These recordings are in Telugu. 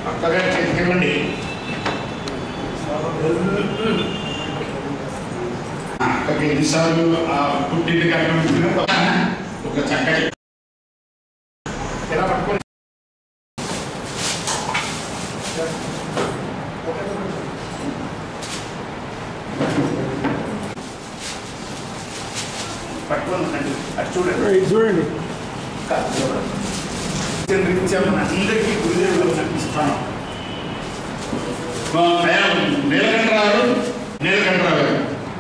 అక్కగా చేతికివ్వండి అక్కకి ఎన్నిసార్లు ఆ పుట్టింటి కట్టడం ఒక చక్కటి ఎలా పట్టుకొని పట్టుకొని ఉండండి అటు చూడండి చూడండి రీత్యా మన అందరికీ గురుదేవులు కనిపిస్తాను నీలకంఠరావు నీలకంఠరావు గారు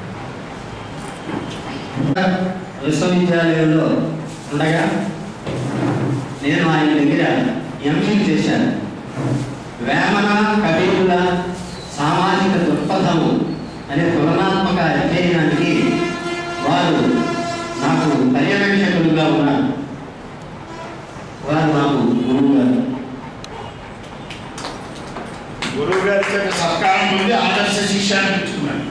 విశ్వవిద్యాలయంలో ఉండగా నేను ఆయన దగ్గర ఎంఫిల్ చేశాను వేమన కవికుల సామాజిక దృక్పథము అనే తులనాత్మక అధ్యయనానికి వారు నాకు పర్యవేక్షకులుగా ఉన్నారు వారు నాకు గురువు గారు గురువు గారి చేత సత్కారం పొంది ఆదర్శ శిక్ష అనిపించుకున్నాను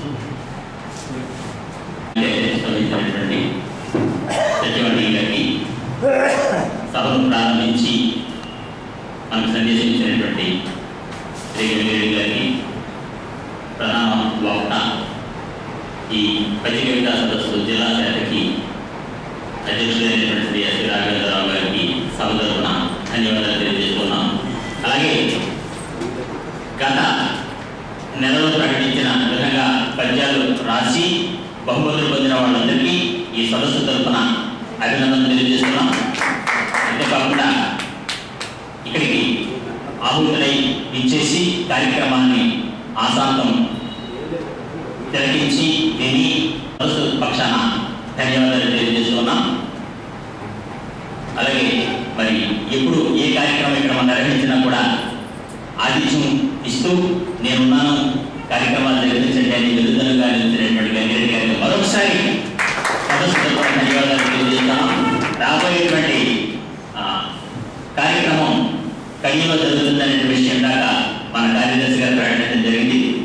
విశ్వవిద్యాలయటువంటి సచివాలయాలకి సభను ప్రారంభించి మనకు సందేశం ఇచ్చినటువంటి శ్రీ వెంకటరెడ్డి గారికి ప్రధాన వక్త ఈ పది కవితా సదస్సు జిల్లా శాఖకి అధ్యక్షుడైనటువంటి శ్రీ ఎస్వి రాఘవేంద్రరావు గారికి సభ తరఫున ధన్యవాదాలు తెలియజేస్తున్నాం అలాగే గత నెలలో ప్రకటించిన విధంగా పద్యాలు రాసి బహుమతులు పొందిన వాళ్ళందరికీ ఈ సదస్సు తరఫున అభినందనలు తెలియజేస్తున్నాం అంతేకాకుండా ఇక్కడికి ఆహుతులై ఇచ్చేసి కార్యక్రమాన్ని ఆశాంతం తిలకించి విని సదస్సు పక్షాన ధన్యవాదాలు తెలియజేస్తున్నాం అలాగే మరి ఎప్పుడు ఏ కార్యక్రమం ఇక్కడ మనం నిర్వహించినా కూడా ఆతిథ్యం ఇస్తూ నేనున్నాను కార్యక్రమాలు నిర్వహించండి అని వెలుదలుగా నిలిచినటువంటి వెంకటరెడ్డి గారికి మరొకసారి సదస్సు తరపున ధన్యవాదాలు తెలియజేస్తాను రాబోయేటువంటి ఆ, కార్యక్రమం కయ్యలో జరుగుతుందనే విషయం దాకా మన కార్యదర్శి గారు ప్రకటించడం జరిగింది